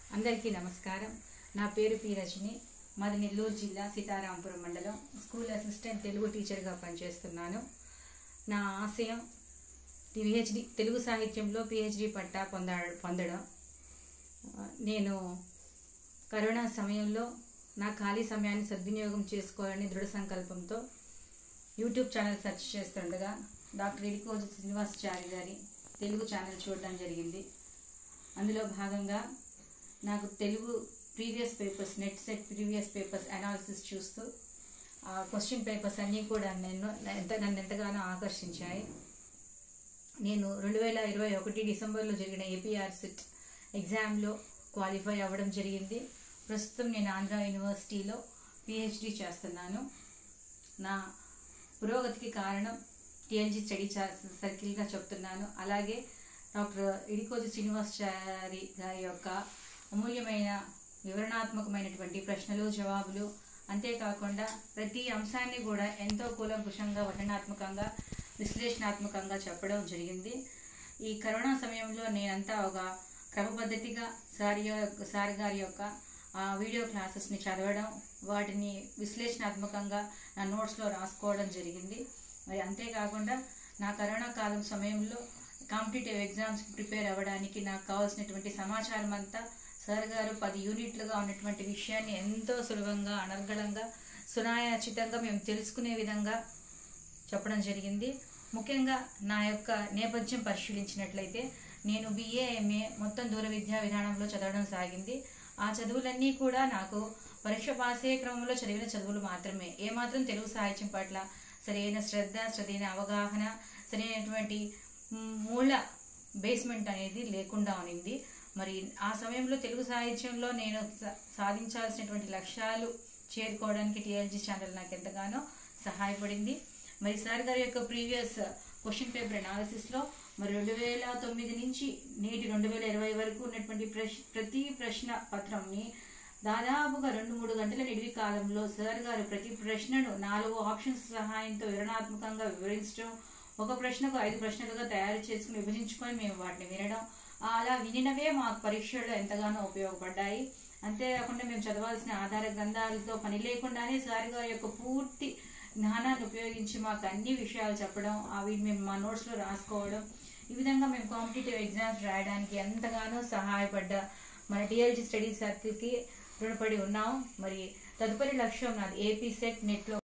అందరికీ నమస్కారం నా పేరు పి రజని మాది నెల్లూరు జిల్లా సీతారాంపురం మండలం స్కూల్ అసిస్టెంట్ తెలుగు టీచర్గా పనిచేస్తున్నాను నా ఆశయం పిహెచ్డి తెలుగు సాహిత్యంలో పిహెచ్డి పట్టా పొంద పొందడం ఆ, నేను కరోనా సమయంలో నా ఖాళీ సమయాన్ని సద్వినియోగం చేసుకోవాలని దృఢ సంకల్పంతో యూట్యూబ్ ఛానల్ సెర్చ్ చేస్తుండగా డాక్టర్ ఇడికోజు శ్రీనివాసచారి గారి తెలుగు ఛానల్ చూడడం జరిగింది అందులో భాగంగా నాకు Telugu previous papers NET SET previous papers analysis చూస్తూ ఆ క్వశ్చన్ పేపర్స్ అన్నీ కూడా నన్ను ఎంత నన్ను ఎంతగానో ఆకర్షించాయి నేను రెండు వేల ఇరవై ఒకటి డిసెంబర్లో జరిగిన ఏపీఆర్ సిట్ ఎగ్జామ్లో క్వాలిఫై అవ్వడం జరిగింది ప్రస్తుతం నేను ఆంధ్ర యూనివర్సిటీలో పిహెచ్డి చేస్తున్నాను నా పురోగతికి కారణం టిఎల్జీ స్టడీ సర్కిల్గా చెప్తున్నాను అలాగే డాక్టర్ ఇడికోజు శ్రీనివాసాచారి గారి యొక్క అమూల్యమైన వివరణాత్మకమైనటువంటి ప్రశ్నలు జవాబులు అంతేకాకుండా ప్రతి అంశాన్ని కూడా ఎంతో కూలంకుషంగా వర్ణనాత్మకంగా విశ్లేషణాత్మకంగా చెప్పడం జరిగింది ఈ కరోనా సమయంలో నేనంతా ఒక క్రమపద్ధతిగా సార్ యొ- సార్ గారి యొక్క ఆ వీడియో క్లాసెస్ని చదవడం వాటిని విశ్లేషణాత్మకంగా నా నోట్స్లో రాసుకోవడం జరిగింది మరి అంతేకాకుండా నా కరోనా కాలం సమయంలో కాంపిటేటివ్ ఎగ్జామ్స్ ప్రిపేర్ అవ్వడానికి నాకు కావాల్సినటువంటి సమాచారం అంతా సార్ గారు పది యూనిట్లుగా ఉన్నటువంటి విషయాన్ని ఎంతో సులభంగా అనర్గళంగా సునాయాచితంగా మేము తెలుసుకునే విధంగా చెప్పడం జరిగింది ముఖ్యంగా నా యొక్క నేపథ్యం పరిశీలించినట్లయితే నేను బిఏ ఎంఏ మొత్తం దూర విద్యా విధానంలో చదవడం సాగింది ఆ చదువులన్నీ కూడా నాకు పరీక్ష పాస్ అయ్యే క్రమంలో చదివిన చదువులు మాత్రమే ఏమాత్రం తెలుగు సాహిత్యం పట్ల సరైన శ్రద్ధ సరైన అవగాహన సరైనటువంటి మ్, మూల బేస్మెంట్ అనేది లేకుండా ఉన్నింది మరి ఆ సమయంలో తెలుగు సాహిత్యంలో నేను సా- సాధించాల్సినటువంటి లక్ష్యాలు చేరుకోవడానికి టీఎల్జీ ఛానల్ నాకు ఎంతగానో సహాయపడింది మరి సార్ గారి యొక్క ప్రీవియస్ క్వశ్చన్ పేపర్ అనాలిసిస్లో మరి రెండు వేల తొమ్మిది నుంచి నేటి రెండు వేల ఇరవై వరకు ఉన్నటువంటి ప్రశ్ ప్రతి ప్రశ్న పత్రంని దాదాపుగా రెండు మూడు గంటల నిడివి కాలంలో సార్ గారు ప్రతి ప్రశ్నను నాలుగు ఆప్షన్స్ సహాయంతో వివరణాత్మకంగా వివరించడం ఒక ప్రశ్నకు ఐదు ప్రశ్నలుగా తయారు చేసుకుని విభజించుకొని మేము వాటిని వినడం అలా వినినవే మాకు పరీక్షల్లో ఎంతగానో ఉపయోగపడ్డాయి అంతేకాకుండా మేము చదవాల్సిన ఆధార గ్రంథాలతో పని లేకుండానే సార్ గారి యొక్క పూర్తి జ్ఞానాన్ని ఉపయోగించి మాకు అన్ని విషయాలు చెప్పడం అవి మేము మా నోట్స్లో రాసుకోవడం ఈ విధంగా మేము కాంపిటేటివ్ ఎగ్జామ్స్ రాయడానికి ఎంతగానో సహాయపడ్డ మన టీఎల్జీ స్టడీ సర్కిల్కి రుణపడి ఉన్నాం మరి తదుపరి లక్ష్యం నాది ఏపీ సెట్ నెట్లో